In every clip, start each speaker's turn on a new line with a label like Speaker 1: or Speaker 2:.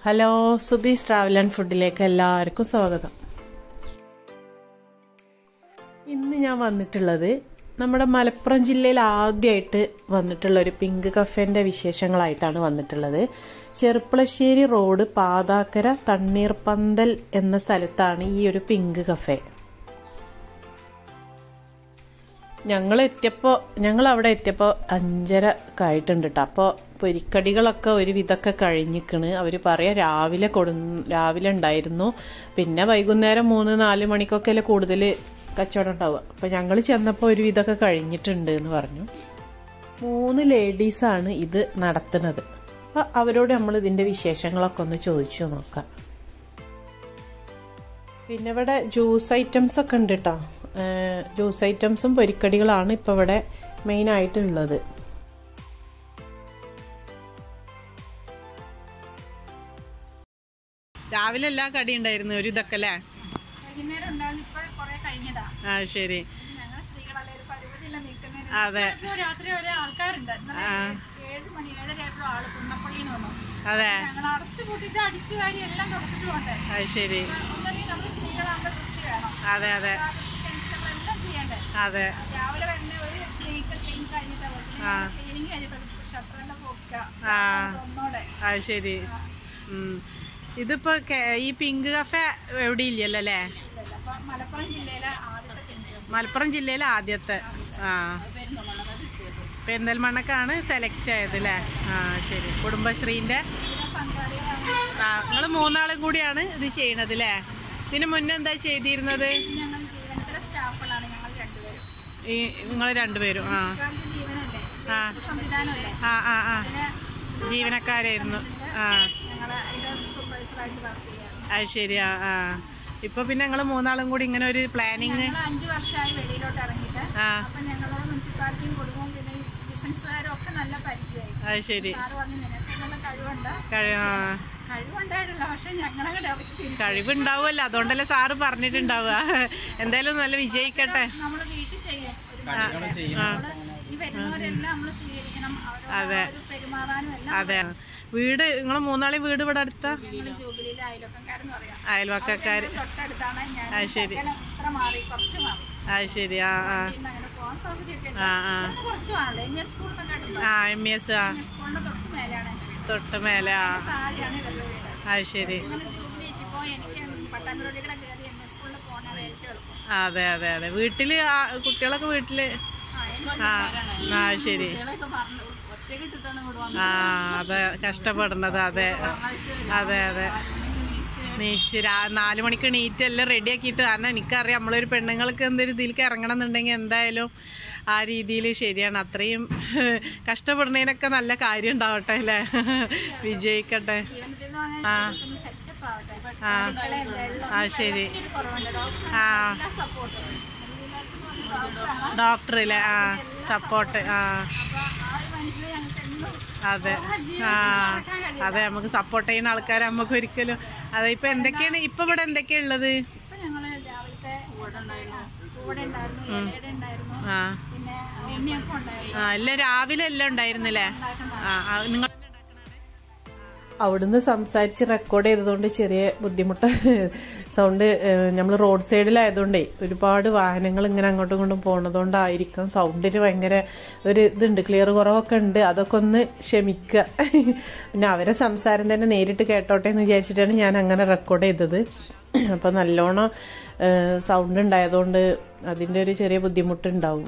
Speaker 1: Hello Subi's travel and ഫുഡിലേക്ക് എല്ലാവർക്കും സ്വാഗതം ഇന്ന് ഞാൻ വന്നിട്ടുള്ളത് നമ്മുടെ മലപ്പുറം ജില്ലയിൽ ആദ്യമായിട്ട് വന്നിട്ടുള്ള ഒരു പിങ്ക് കഫേൻ്റെ വിശേഷങ്ങളായിട്ടാണ് വന്നിട്ടുള്ളത് ചെറുപ്പളശ്ശേരി റോഡ് പാതാക്കര തണ്ണീർപ്പന്തൽ എന്ന സ്ഥലത്താണ് ഈ ഒരു പിങ്ക് കഫേ ഞങ്ങൾ എത്തിയപ്പോൾ ഞങ്ങൾ അവിടെ എത്തിയപ്പോൾ അഞ്ചര ആയിട്ടുണ്ട് കേട്ടോ അപ്പോൾ പൊരിക്കടികളൊക്കെ ഒരു വിധമൊക്കെ കഴിഞ്ഞിക്കണ് അവർ പറയാം രാവിലെ കൊടു രാവിലെ ഉണ്ടായിരുന്നു പിന്നെ വൈകുന്നേരം മൂന്ന് നാല് മണിക്കൊക്കെ അല്ലേ കൂടുതൽ കച്ചവടം ഉണ്ടാവുക അപ്പോൾ ഞങ്ങൾ ചെന്നപ്പോൾ ഒരു വിധമൊക്കെ കഴിഞ്ഞിട്ടുണ്ട് എന്ന് പറഞ്ഞു മൂന്ന് ലേഡീസാണ് ഇത് നടത്തുന്നത് അപ്പോൾ അവരോട് നമ്മൾ ഇതിൻ്റെ വിശേഷങ്ങളൊക്കെ ഒന്ന് ചോദിച്ചു നോക്കാം പിന്നെ ഇവിടെ ജ്യൂസ് ഐറ്റംസ് ഒക്കെ ഉണ്ട് കേട്ടോ ജ്യൂസ് ഐറ്റംസും പൊരിക്കടികളാണ് ഇപ്പോൾ ഇവിടെ മെയിനായിട്ടുള്ളത് രാവിലെ എല്ലാ കടി ഉണ്ടായിരുന്നു ഒരു ഇതൊക്കെ അല്ലേ
Speaker 2: വൈകുന്നേരം ഉണ്ടാവും ഇപ്പൊ കുറെ കഴിഞ്ഞതാ
Speaker 1: ആ ശരി
Speaker 2: ഞങ്ങൾ സ്ത്രീകളല്ലേ ഒരു പരിമിതിയില്ല നിൽക്കുന്നത്
Speaker 1: അതെ
Speaker 2: ഇപ്പൊ രാത്രി ഒരേ ആൾക്കാരുണ്ട് ഇന്നലെ ഏഴ് മണി ഏഴര ആയപ്പോഴും ആള് കുന്നപ്പള്ളിന്ന് വന്നു
Speaker 1: അതെ
Speaker 2: ഞങ്ങൾ അടച്ചു കൂട്ടിട്ട് അടിച്ചു വാരി എല്ലാം തുടച്ചിട്ട് പോകണ്ടേ
Speaker 1: അത് ശരി
Speaker 2: ഒന്നല്ലെങ്കിൽ നമ്മൾ സ്ത്രീകളാകുമ്പോൾ വൃത്തി വേണം
Speaker 1: അതെ അതെ
Speaker 2: എല്ലാം ചെയ്യണ്ടേ
Speaker 1: അതെ
Speaker 2: രാവിലെ വരുന്ന ഒരു ക്ലീനിക്ക് ക്ലീൻ കഴിഞ്ഞിട്ടാ ക്ലീനിങ് കഴിഞ്ഞിട്ട് ഷട്ടറെല്ലാം പോക്കുക
Speaker 1: ആ
Speaker 2: ഒന്നോടെ
Speaker 1: അത് ശരി ഉം. ഇതിപ്പോ കെ- ഈ പിങ്ക് കഫേ എവിടെ ഇല്ലല്ലോ അല്ലേ
Speaker 2: ഇല്ലല്ല. അപ്പൊ മലപ്പുറം ജില്ലയിലെ ആദ്യത്തെ ചെഞ്ചു
Speaker 1: മലപ്പുറം ജില്ലയിലെ ആദ്യത്തെ ആ
Speaker 2: പെരുന്നുള്ളത് കിട്ടിയത്
Speaker 1: പെരിന്തൽമണ്ണക്കാണ് സെലക്ട് ആയത് അല്ലേ ആ ശരി കുടുംബശ്രീന്റെ
Speaker 2: ഇതിലെ പങ്കാളികളാണ്
Speaker 1: ആ നിങ്ങൾ മൂന്നാളും കൂടിയാണ് ഇത് ചെയ്യണത് അല്ലേ ഇതിന് മുന്നേ എന്താ ചെയ്തിരുന്നത്
Speaker 2: ഞങ്ങൾ ജീവനത്തിലെ സ്റ്റാഫുകളാണ് ഞങ്ങൾ രണ്ടുപേരും
Speaker 1: ഈ നിങ്ങൾ രണ്ടുപേരും ആ
Speaker 2: ഇക്കാലത്ത് ജീവനല്ലേ
Speaker 1: ആ
Speaker 2: സംവിധാനമല്ലേ
Speaker 1: ആ ആ ആ
Speaker 2: പിന്നെ
Speaker 1: ജീവനക്കാരായിരുന്നു ആ
Speaker 2: ഞങ്ങൾ അതിന്റെ സൂപ്പർവൈസറായിട്ട് വർക്ക് ചെയ്യാറ്
Speaker 1: അത് ശരി ആ ആ ഇപ്പൊ പിന്നെ ഞങ്ങൾ മൂന്നാളും കൂടി ഇങ്ങനെ ഒരു പ്ലാനിങ്
Speaker 2: ഞങ്ങൾ അഞ്ചു വർഷമായി വെളിയിലോട്ട് ഇറങ്ങിയിട്ട്
Speaker 1: ആ
Speaker 2: അപ്പൊ ഞങ്ങളോട് മുനിസിപ്പാലിറ്റിയും കുടുംബവും പിന്നെ ഈ ബിസിനസ്സുകാരും ഒക്കെ നല്ല പരിചയമായി
Speaker 1: അത് ശരി
Speaker 2: സാറ് പറഞ്ഞു നിനക്ക് നല്ല കഴിവുണ്ട്
Speaker 1: കഴി- ആ
Speaker 2: കഴിവുണ്ടായിട്ടില്ല പക്ഷെ ഞങ്ങളങ്ങോട്ട് അവർക്ക് തിരിച്ചു
Speaker 1: കഴിവുണ്ടാവുമല്ലോ അതുകൊണ്ടല്ലേ സാറ് പറഞ്ഞിട്ടുണ്ടാവുക എന്തായാലും നല്ല വിജയിക്കട്ടെ
Speaker 2: നമ്മൾ വീട്ടിൽ ചെയ്യും ഒരു നമ്മള് ഈ വരുന്നവരെല്ലാം നമ്മൾ സ്വീകരിക്കണം അവരോട് ആ ഒരു പെരുമാറാനും എല്ലാം
Speaker 1: അതെ വീട് നിങ്ങൾ മൂന്നാളി വീട് ഇവിടെ അടുത്ത
Speaker 2: ഞങ്ങൾ ജൂബിലിയിലെ അയൽവക്കക്കാരെന്ന് പറയാം
Speaker 1: അയൽവക്കക്കാര്
Speaker 2: തൊട്ടടുത്താണ് ഞാൻ
Speaker 1: അത് ശരി.
Speaker 2: ശകലം ഇത്ര മാറി കുറച്ച് മാറി
Speaker 1: അത് ശരി ആ ആ
Speaker 2: ഇന്ന് അങ്ങനെ പോകാൻ സൗകര്യമൊക്കെ ഉണ്ട്
Speaker 1: ആ ആ
Speaker 2: ഇവിടുന്ന് കുറച്ച് മാറില്ല എം എസ് സ്കൂളിനൊക്കെ അടുത്താണ്
Speaker 1: ആ എം എസ് ആ
Speaker 2: എം എസ് സ്കൂളിന്റെ തൊട്ട് മേലെയാണ് എൻ്റെ വീട്
Speaker 1: തൊട്ട് മേലെ ആ
Speaker 2: താഴെയാണ് ഇവരുടെ വീട്
Speaker 1: അത് ശരി
Speaker 2: അങ്ങനെ ജൂബിലിക്ക് ഇപ്പോൾ എനിക്ക് പട്ടാമ്പുരോടികളെ കയറി എം എസ് സ്കൂളിൽ പോകണത് ഏറ്റവും എളുപ്പം
Speaker 1: അതെ അതെ അതെ വീട്ടില് ആ, കുട്ടികളൊക്കെ വീട്ടില്
Speaker 2: ആ എനിക്ക്
Speaker 1: ആ ആ ശരി
Speaker 2: കുട്ടികളെയൊക്കെ പറഞ്ഞു ഒറ്റയ്ക്ക് ഇട്ടിട്ടാണ് ഇവിടെ വന്നത്
Speaker 1: ആ അതെ കഷ്ടപ്പെടുന്നത് അതെ അതെ അതെ നീച്ച് രാ നാല് മണിക്ക് നീറ്റ് എല്ലാം റെഡി ആക്കിയിട്ട് കാരണം എനിക്കറിയാം നമ്മളൊരു പെണ്ണുങ്ങൾക്ക് എന്തൊരു ഇതിലേക്ക് ഇറങ്ങണം എന്നുണ്ടെങ്കിൽ എന്തായാലും ആ രീതിയിൽ ശരിയാണ് അത്രയും കഷ്ടപ്പെടുന്നതിനൊക്കെ നല്ല കാര്യം ഉണ്ടാവട്ടെ അല്ലേ വിജയിക്കട്ടെ
Speaker 2: ജീവനത്തിൽ
Speaker 1: ആ
Speaker 2: സെറ്റപ്പ് ആവട്ടെ ഇപ്പൊ
Speaker 1: ആ
Speaker 2: അടുക്കള, വെള്ളം,
Speaker 1: ആ ശരി
Speaker 2: ഇതിന് കുറവുണ്ട് ഡോക്ടർ
Speaker 1: ആ
Speaker 2: എല്ലാ സപ്പോർട്ടും ഡോക്ടറാണ്
Speaker 1: ഡോക്ടർ ഇല്ലേ ആ സപ്പോർട്ട് ആ
Speaker 2: അപ്പൊ ആ ഒരു മനുഷ്യനെ ഞങ്ങൾക്ക് എന്നും
Speaker 1: അതെ ആ അതെ നമുക്ക് സപ്പോർട്ട് ചെയ്യുന്ന ആൾക്കാരെ നമുക്ക് ഒരിക്കലും അതെ ഇപ്പൊ എന്തൊക്കെയാണ് ഇപ്പൊ ഇവിടെ എന്തൊക്കെയാ ഉള്ളത്
Speaker 2: ഇപ്പൊ ഞങ്ങള് രാവിലത്തെ കൂടെ ഉണ്ടായിരുന്നു ഇലയുടെ ഉണ്ടായിരുന്നു
Speaker 1: ആ
Speaker 2: പിന്നെ ഉണ്ണിയപ്പം ഉണ്ടായിരുന്നു
Speaker 1: ആ എല്ലാം രാവിലെ എല്ലാം ഉണ്ടായിരുന്നില്ലേ
Speaker 2: ഉണ്ടാക്കുന്ന
Speaker 1: ആ ആ, നിങ്ങൾ അവിടുന്ന് സംസാരിച്ച് റെക്കോർഡ് ചെയ്തതുകൊണ്ട് ചെറിയ ബുദ്ധിമുട്ട് സൗണ്ട് നമ്മൾ റോഡ് സൈഡിലായതുകൊണ്ടേ ഒരുപാട് വാഹനങ്ങൾ ഇങ്ങനെ അങ്ങോട്ടും ഇങ്ങോട്ടും പോണതുകൊണ്ടായിരിക്കും സൗണ്ടിന് ഭയങ്കര ഒരു ഇതുണ്ട് ക്ലിയർ കുറവൊക്കെ ഉണ്ട് അതൊക്കെ ഒന്ന് ക്ഷമിക്കുക പിന്നെ അവരെ സംസാരം തന്നെ നേരിട്ട് കേട്ടോട്ടെ എന്ന് വിചാരിച്ചിട്ടാണ് ഞാൻ അങ്ങനെ റെക്കോർഡ് ചെയ്തത് അപ്പം നല്ലോണം സൗണ്ട് ഉണ്ടായതുകൊണ്ട് അതിൻ്റെ ഒരു ചെറിയ ബുദ്ധിമുട്ടുണ്ടാവും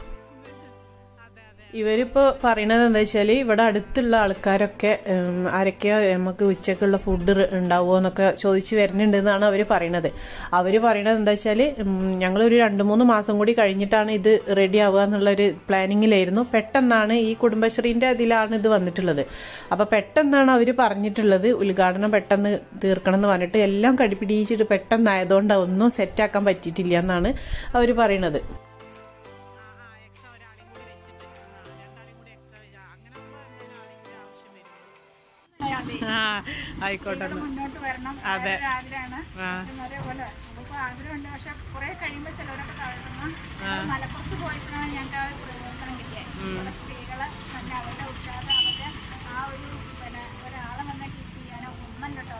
Speaker 1: ഇവരിപ്പോ പറയണത് എന്താ വെച്ചാല് ഇവിടെ അടുത്തുള്ള ആൾക്കാരൊക്കെ ഉം, ആരൊക്കെയോ നമുക്ക് ഉച്ചക്കുള്ള ഫുഡ് ഉണ്ടാവുമോ എന്നൊക്കെ ചോദിച്ചു വരുന്നുണ്ട് എന്നാണ് അവര് പറയണത് അവര് പറയണത് എന്താ വെച്ചാല് ഞങ്ങൾ ഒരു രണ്ട് മൂന്ന് മാസം കൂടി കഴിഞ്ഞിട്ടാണ് ഇത് റെഡി ആവുക എന്നുള്ള ഒരു പ്ലാനിങ്ങിലായിരുന്നു പെട്ടെന്നാണ് ഈ കുടുംബശ്രീന്റെ അതിലാണ് ഇത് വന്നിട്ടുള്ളത് അപ്പൊ പെട്ടെന്നാണ് അവര് പറഞ്ഞിട്ടുള്ളത് ഉദ്ഘാടനം പെട്ടെന്ന് തീർക്കണം എന്ന് പറഞ്ഞിട്ട് എല്ലാം കടിപിടിച്ചിട്ട് പെട്ടെന്നായതുകൊണ്ട് ഒന്നും സെറ്റാക്കാൻ പറ്റിയിട്ടില്ല എന്നാണ് അവര് പറയണത് ആ ആയിക്കോട്ടെ എന്നാ.
Speaker 2: മുന്നോട്ട് വരണം
Speaker 1: അതെ.
Speaker 2: ഒരു ആഗ്രഹമാണ്
Speaker 1: ആ.
Speaker 2: പക്ഷെ അതേപോലെ നമുക്ക് ആഗ്രഹമുണ്ട് പക്ഷെ കുറെ കഴിയുമ്പോൾ ചിലവരൊക്കെ തളർന്നു മലപ്പുറത്ത് പോയപ്പോഴാണ് ഞങ്ങൾക്ക് ആ ഒരു പ്രയോജനം കിട്ടിയത് ഇവിടെ സ്ത്രീകള് തന്നെ അവരുടെ ഉഷാറ് അവരുടെ ആ ഒരു പിന്നെ ഒരാളെ വന്ന് കീപ്പ് ചെയ്യാനോ ഉമ്മൻ കേട്ടോ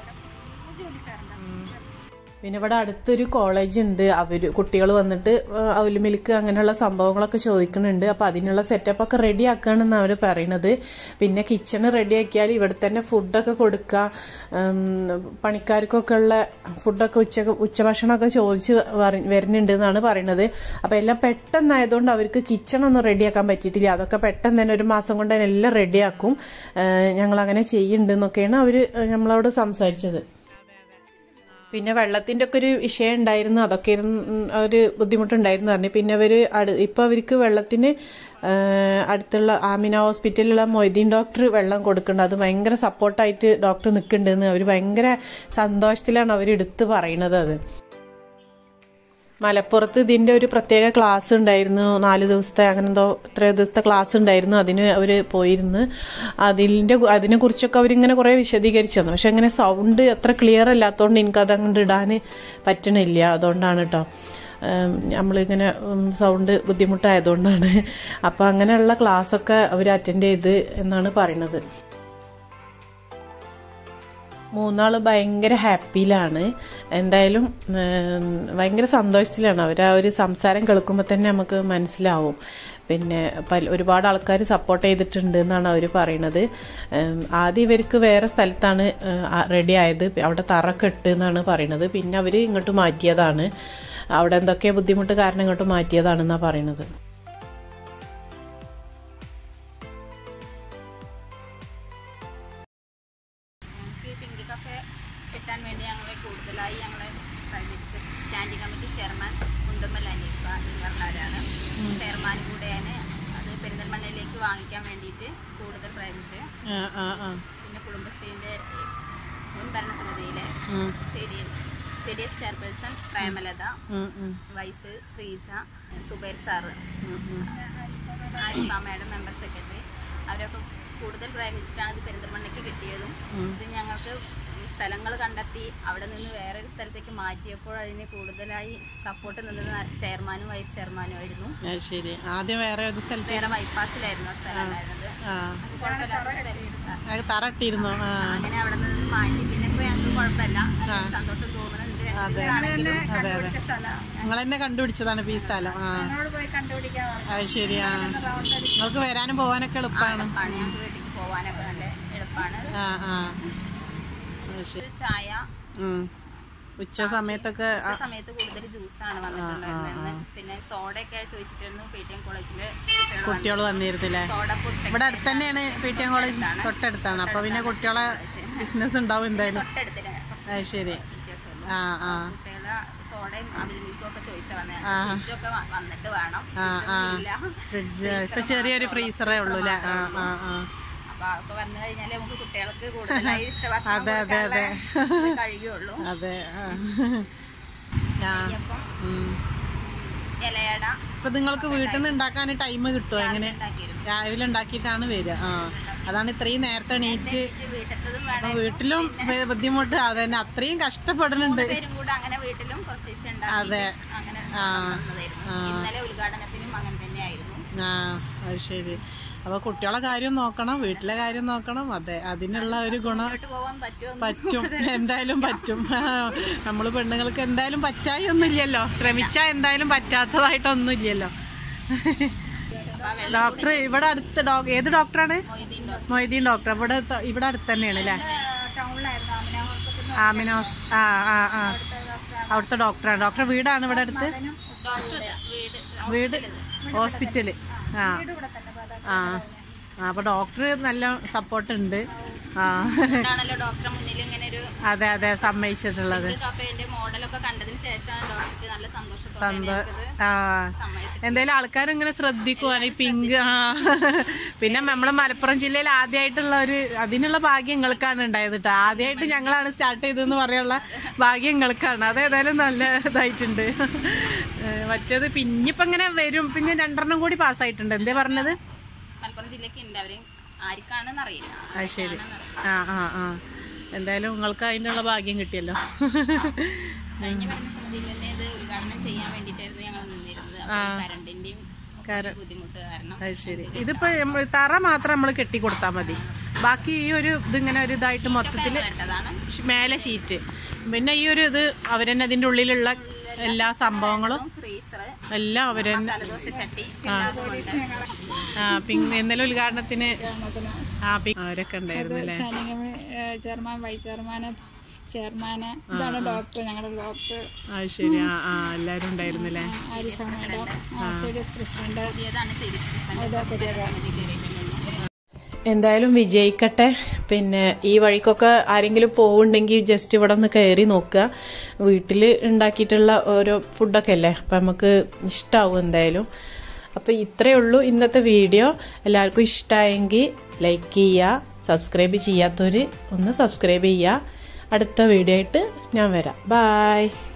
Speaker 1: പിന്നെ ഇവിടെ അടുത്തൊരു കോളേജ് ഉണ്ട് അവർ കുട്ടികൾ വന്നിട്ട് അവല് മിൽക്ക് അങ്ങനെയുള്ള സംഭവങ്ങളൊക്കെ ചോദിക്കുന്നുണ്ട് അപ്പോൾ അതിനുള്ള സെറ്റപ്പ് ഒക്കെ റെഡി ആക്കുകയാണെന്ന് അവർ പറയണത് പിന്നെ കിച്ചണ് റെഡി ആക്കിയാൽ ഇവിടെ തന്നെ ഫുഡൊക്കെ കൊടുക്കുക ഉം, പണിക്കാർക്കൊക്കെ ഉള്ള ഫുഡൊക്കെ ഉച്ച ഉച്ചഭക്ഷണമൊക്കെ ചോദിച്ച് വര- വരുന്നുണ്ട് എന്നാണ് പറയണത് അപ്പോൾ എല്ലാം പെട്ടെന്നായതുകൊണ്ട് അവർക്ക് കിച്ചണൊന്നും റെഡിയാക്കാൻ പറ്റിയിട്ടില്ല അതൊക്കെ പെട്ടെന്ന് തന്നെ ഒരു മാസം കൊണ്ട് തന്നെ എല്ലാം റെഡിയാക്കും ഞങ്ങൾ അങ്ങനെ ചെയ്യുന്നുണ്ട് എന്നൊക്കെയാണ് അവർ നമ്മളോട് സംസാരിച്ചത് പിന്നെ വെള്ളത്തിന്റെ ഒക്കെ ഒരു വിഷയം ഉണ്ടായിരുന്നു അതൊക്കെ ഇരുന്ന് ഒരു ബുദ്ധിമുട്ടുണ്ടായിരുന്നു പറഞ്ഞു പിന്നെ അവര് അടു- ഇപ്പൊ അവർക്ക് വെള്ളത്തിന് ആ, അടുത്തുള്ള ആമിന ഹോസ്പിറ്റലിലുള്ള മൊയ്തീൻ ഡോക്ടർ വെള്ളം കൊടുക്കുന്നുണ്ട് അത് ഭയങ്കര സപ്പോർട്ടായിട്ട് ഡോക്ടർ നിൽക്കുന്നുണ്ടെന്ന് അവർ ഭയങ്കര സന്തോഷത്തിലാണ് അവർ എടുത്ത് പറയണത് അത് മലപ്പുറത്ത് ഇതിന്റെ ഒരു പ്രത്യേക ക്ലാസ് ഉണ്ടായിരുന്നു നാല് ദിവസത്തെ അങ്ങനെ എന്തോ എത്ര ദിവസത്തെ ക്ലാസ് ഉണ്ടായിരുന്നു അതിന് അവർ പോയിരുന്നു അതിൻ്റെ അതിനെ കുറിച്ചൊക്കെ അവരിങ്ങനെ കുറേ വിശദീകരിച്ചു തന്നു പക്ഷെ അങ്ങനെ സൗണ്ട് അത്ര ക്ലിയർ അല്ലാത്തതുകൊണ്ട് എനിക്കത് അങ്ങോട്ട് ഇടാൻ പറ്റണില്ല അതുകൊണ്ടാണ് കേട്ടോ നമ്മളിങ്ങനെ സൗണ്ട് ബുദ്ധിമുട്ടായതുകൊണ്ടാണ് അപ്പോൾ അങ്ങനെയുള്ള ക്ലാസ്സൊക്കെ അവർ അറ്റൻഡ് ചെയ്ത് എന്നാണ് പറയണത് മൂന്നാള് ഭയങ്കര ഹാപ്പിയിലാണ് എന്തായാലും ഉം, ഭയങ്കര സന്തോഷത്തിലാണ് അവർ ആ ഒരു സംസാരം കേൾക്കുമ്പോൾ തന്നെ നമുക്ക് മനസ്സിലാവും പിന്നെ പല ഒരുപാട് ആൾക്കാർ സപ്പോർട്ട് ചെയ്തിട്ടുണ്ട് എന്നാണ് അവർ പറയണത് ഉം, ആദ്യം ഇവർക്ക് വേറെ സ്ഥലത്താണ് റെഡി ആയത് അവിടെ തറക്കെ ഇട്ട് എന്നാണ് പറയണത് പിന്നെ അവർ ഇങ്ങോട്ട് മാറ്റിയതാണ് അവിടെ എന്തൊക്കെ ബുദ്ധിമുട്ട് കാരണം ഇങ്ങോട്ട് മാറ്റിയതാണെന്നാണ് പറയണത്
Speaker 2: നമുക്ക് പിങ്ക് കഫേ കിട്ടാൻ വേണ്ടി ഞങ്ങളെ കൂടുതലായി ഞങ്ങളെ private standing committee chairman Mundammal Aneefa എന്ന് പറഞ്ഞവരാണ് ചെയർമാൻ കൂടെയാണ് അത് പെരിന്തൽമണ്ണയിലേക്ക് വാങ്ങിക്കാൻ വേണ്ടിയിട്ട് കൂടുതൽ പ്രയത്നിച്ച് പിന്നെ കുടുംബശ്രീൻ്റെ മുൻ ഭരണസമിതിയിലെ C D C D S chairperson Premalatha vice Sreeja Subair sir Arifa madam member secretary അവരൊക്കെ കൂടുതൽ പ്രയത്നിച്ചിട്ടാണ് ഇത് പെരിന്തൽമണ്ണയ്ക്ക് കിട്ടിയതും ഇത് ഞങ്ങൾക്ക് സ്ഥലങ്ങൾ കണ്ടെത്തി അവിടെ നിന്ന് വേറൊരു സ്ഥലത്തേക്ക് മാറ്റിയപ്പോൾ അതിന് കൂടുതലായി സപ്പോർട്ട് നിന്നത് ചെയർമാനും വൈസ് ചെയർമാനും ആയിരുന്നു
Speaker 1: ശരി ആദ്യം വേറെ ഒരു സ്ഥലത്ത്
Speaker 2: വേറെ ബൈപ്പാസിലായിരുന്നു ആ സ്ഥലം ഉണ്ടായിരുന്നത് അത് കുഴപ്പമില്ലാത്ത സ്ഥലം.
Speaker 1: തറ ഇട്ടിരുന്നു
Speaker 2: അങ്ങനെ അവിടെ നിന്ന് മാറ്റി പിന്നെ ഇപ്പൊ ഞങ്ങൾക്ക് കുഴപ്പമില്ല സന്തോഷം തോന്നുന്നുണ്ട് ആണെങ്കിലും
Speaker 1: നിങ്ങൾ തന്നെ കണ്ടുപിടിച്ചതാണ് ഇപ്പൊ ഈ സ്ഥലം ആ
Speaker 2: പോയി കണ്ടുപിടിക്കാൻ
Speaker 1: അത് ശരി ആ നിങ്ങൾക്ക് വരാനും പോവാനൊക്കെ എളുപ്പമാണ്
Speaker 2: എളുപ്പമാണ് ഞങ്ങൾക്ക് വീട്ടിലേക്ക് പോകാനൊക്കെ നല്ല എളുപ്പമാണ്
Speaker 1: ആ ആ അത് ശരി
Speaker 2: ഒരു ചായ
Speaker 1: ഉം. ഉച്ച സമയത്തൊക്കെ
Speaker 2: ഉച്ച സമയത്ത് കൂടുതൽ ജ്യൂസാണ് വന്നിട്ടുണ്ടായിരുന്നത് പിന്നെ സോഡയൊക്കെ ചോദിച്ചിട്ടായിരുന്നു പി ടി എം കോളേജിലെ കുട്ടികൾ
Speaker 1: കുട്ടികൾ വന്നിരുന്നില്ലേ
Speaker 2: സോഡ പൊടിച്ച
Speaker 1: ഇവിടെ അടുത്ത് തന്നെയാണ് പി ടി എം കോളേജ് തൊട്ടടുത്താണ് അപ്പൊ പിന്നെ കുട്ടികളെ ബിസിനസ് ഉണ്ടാവും എന്തായാലും
Speaker 2: തൊട്ടടുത്തിന്
Speaker 1: അത് ശരി
Speaker 2: വ്യത്യാസമുള്ളൂ
Speaker 1: ആ ആ
Speaker 2: കുട്ടികളെ സോഡയും അവിൽ മിൽക്കും ഒക്കെ ചോദിച്ചാൽ വന്നത്
Speaker 1: ആ.
Speaker 2: ഫ്രിഡ്ജൊക്കെ വ- വന്നിട്ട് വേണം
Speaker 1: ആ ആ
Speaker 2: ഫ്രിഡ്ജൊന്നും ഇല്ല
Speaker 1: ഫ്രിഡ്ജ് ഇപ്പൊ ചെറിയൊരു ഫ്രീസറേ ഉള്ളൂ അല്ലേ ആ ആ ആ
Speaker 2: അപ്പൊ അതൊക്കെ വന്നു കഴിഞ്ഞാൽ നമുക്ക് കുട്ടികൾക്ക് കൂടുതലായി ഇഷ്ടഭക്ഷണം
Speaker 1: അതെ, അതെ,
Speaker 2: കൊടുക്കാനുള്ള ഇത് കഴിയുള്ളൂ
Speaker 1: അതെ ആ ആ
Speaker 2: അപ്പം
Speaker 1: ഉം.
Speaker 2: ഇലയട
Speaker 1: ഇപ്പൊ നിങ്ങൾക്ക് വീട്ടിൽ നിന്ന് ഉണ്ടാക്കാൻ ടൈം കിട്ടുമോ എങ്ങനെ
Speaker 2: ഉണ്ടാക്കിയിരുന്നു
Speaker 1: രാവിലെ ഉണ്ടാക്കിയിട്ടാണ് വരിക ആ അതാണ് ഇത്രയും നേരത്തെ എണീറ്റ്
Speaker 2: വീട്ടിലതും
Speaker 1: അപ്പൊ
Speaker 2: വേണം
Speaker 1: വീട്ടിലും വേ- ബുദ്ധിമുട്ട് അതന്നെ അത്രയും കഷ്ടപ്പെടുന്നുണ്ട്
Speaker 2: പേരും കൂടെ അങ്ങനെ വീട്ടിലും കുറച്ച് ദിവസം ഉണ്ടാക്കി
Speaker 1: അതെ.
Speaker 2: അങ്ങനെ
Speaker 1: ആ.
Speaker 2: വന്നതായിരുന്നു ഇന്നലെ ഉദ്ഘാടനത്തിനും അങ്ങനെ തന്നെയായിരുന്നു
Speaker 1: ആ അത് ശരി അപ്പൊ കുട്ടികളെ കാര്യം നോക്കണം വീട്ടിലെ കാര്യം നോക്കണം അതെ അതിനുള്ള ഒരു ഗുണം
Speaker 2: മുന്നോട്ട് പോകാൻ പറ്റുമോ
Speaker 1: പറ്റും എന്തായാലും പറ്റും നമ്മൾ പെണ്ണുങ്ങൾക്ക് എന്തായാലും പറ്റായി ഒന്നുമില്ലല്ലോ ശ്രമിച്ചാൽ എന്തായാലും പറ്റാത്തതായിട്ടൊന്നും ഇല്ലല്ലോ ഡോക്ടർ ഇവിടെ അടുത്ത് ഡോ- ഏത് ഡോക്ടറാണ് മൊയ്തീൻ ഡോക്ടർ ഇവിടെ ത- ഇവിടെ അടുത്ത് തന്നെയാണ് അല്ലേ
Speaker 2: ടൗണിലായിരുന്നു ആമിന ഹോസ്പിറ്റലിൽ
Speaker 1: ആമിന ഹോസ്- ആ ആ ആ അവിടുത്തെ ഡോക്ടറാണ് ഡോക്ടർ വീടാണ് ഇവിടെ അടുത്ത്
Speaker 2: ഡോക്ടർ വീട്
Speaker 1: വീട് ഹോസ്പിറ്റല് ആ ആ ആ, അപ്പൊ ഡോക്ടർ നല്ല സപ്പോർട്ട് ഉണ്ട് ആ
Speaker 2: ആണല്ലോ ഡോക്ടറെ മുന്നിൽ ഇങ്ങനെ ഒരു
Speaker 1: അതെ അതെ സമ്മതിച്ചിട്ടുള്ളത്
Speaker 2: കഫേന്റെ മോഡലൊക്കെ കണ്ടതിന് ശേഷമാണ് ഡോക്ടർക്ക് നല്ല സന്തോഷത്തോടെ
Speaker 1: സന്തോ
Speaker 2: ഞങ്ങൾക്കിത്
Speaker 1: ആ
Speaker 2: സമ്മതിച്ചത്
Speaker 1: എന്തായാലും ആൾക്കാർ ഇങ്ങനെ ശ്രദ്ധിക്കുവാണ് ഈ പിങ്ക് ആ പിന്നെ നമ്മളെ മലപ്പുറം ജില്ലയിൽ ആദ്യമായിട്ടുള്ള ഒരു അതിനുള്ള ഭാഗ്യം നിങ്ങൾക്കാണ് ഉണ്ടായത് കേട്ടോ ആദ്യമായിട്ട് ഞങ്ങളാണ് സ്റ്റാർട്ട് ചെയ്തതെന്ന് പറയാനുള്ള ഭാഗ്യം നിങ്ങൾക്കാണ് അത് ഏതായാലും നല്ല ഇതായിട്ടുണ്ട് ഏ, മറ്റേത് പിന്നിപ്പോ ഇങ്ങനെ വരും പിന്നെ രണ്ടെണ്ണം കൂടി പാസ്സായിട്ടുണ്ട് എന്തേ പറഞ്ഞത്
Speaker 2: മലപ്പുറം ജില്ലക്ക് ഉണ്ട് അവര് ആർക്കാണെന്ന് അറിയില്ല
Speaker 1: അത് ശരി ആ ആ ആ എന്തായാലും നിങ്ങൾക്ക് അതിനുള്ള ഭാഗ്യം കിട്ടിയല്ലോ
Speaker 2: കഴിഞ്ഞ ഭരണസമിതിയിൽ തന്നെ ഇത് ഉദ്ഘാടനം ചെയ്യാൻ വേണ്ടിയിട്ടായിരുന്നു ഞങ്ങൾ നിന്നിരുന്നത് അപ്പൊ ഈ കരണ്ടിന്റെയും ഒക്കെ ഒരു ബുദ്ധിമുട്ട് കാരണം
Speaker 1: അത് ശരി ഇതിപ്പോ നമ്മള് തറ മാത്രം നമ്മൾ കെട്ടി കൊടുത്താൽ മതി ബാക്കി ഈ ഒരു ഇതിങ്ങനെ ഒരു ഇതായിട്ട് മൊത്തത്തില്
Speaker 2: കേട്ടതാണ്
Speaker 1: ഷ് മേലെ ഷീറ്റ് പിന്നെ ഈ ഒരു ഇത് അവരെന്നെ അതിന്റെ ഉള്ളിലുള്ള എല്ലാ സംഭവങ്ങളും
Speaker 2: ഫ്രീസർ
Speaker 1: എല്ലാം അവരെന്നെ
Speaker 2: മസാലദോശ ചട്ടി എല്ലാതും ഉണ്ട്
Speaker 1: ആ പിന്നെ ഇന്നലെ ഉദ്ഘാടനത്തിന് ആ പി- അവരൊക്കെ ഉണ്ടായിരുന്നു അല്ലേ
Speaker 3: സ്റ്റാൻഡിംഗ് ചെയർമാൻ വൈസ് ചെയർമാന് ചെയർമാന് ഇതാണ് ഡോക്ടർ ഞങ്ങളുടെ ഡോക്ടർ
Speaker 1: ആ ശരി ആ ആ എല്ലാരും ഉണ്ടായിരുന്നു അല്ലേ
Speaker 3: ആരിഫ മാഡം സീരിയസ് പ്രസിഡന്റ്
Speaker 2: പുതിയതാണ് സീരീസ്
Speaker 3: ഇതാ പുതിയതാണ്
Speaker 1: എന്തായാലും വിജയിക്കട്ടെ പിന്നെ ഈ വഴിക്കൊക്കെ ആരെങ്കിലും പോവുണ്ടെങ്കിൽ ജസ്റ്റ് ഇവിടെ ഒന്ന് കയറി നോക്കുക വീട്ടിൽ ഉണ്ടാക്കിയിട്ടുള്ള ഓരോ ഫുഡൊക്കെ അല്ലേ അപ്പം നമുക്ക് ഇഷ്ടമാവും എന്തായാലും അപ്പോൾ ഇത്രയേ ഉള്ളൂ ഇന്നത്തെ വീഡിയോ എല്ലാവർക്കും ഇഷ്ടമായെങ്കിൽ ലൈക്ക് ചെയ്യുക സബ്സ്ക്രൈബ് ചെയ്യാത്തവർ ഒന്ന് സബ്സ്ക്രൈബ് ചെയ്യുക അടുത്ത വീഡിയോ ആയിട്ട് ഞാൻ വരാം ബായ്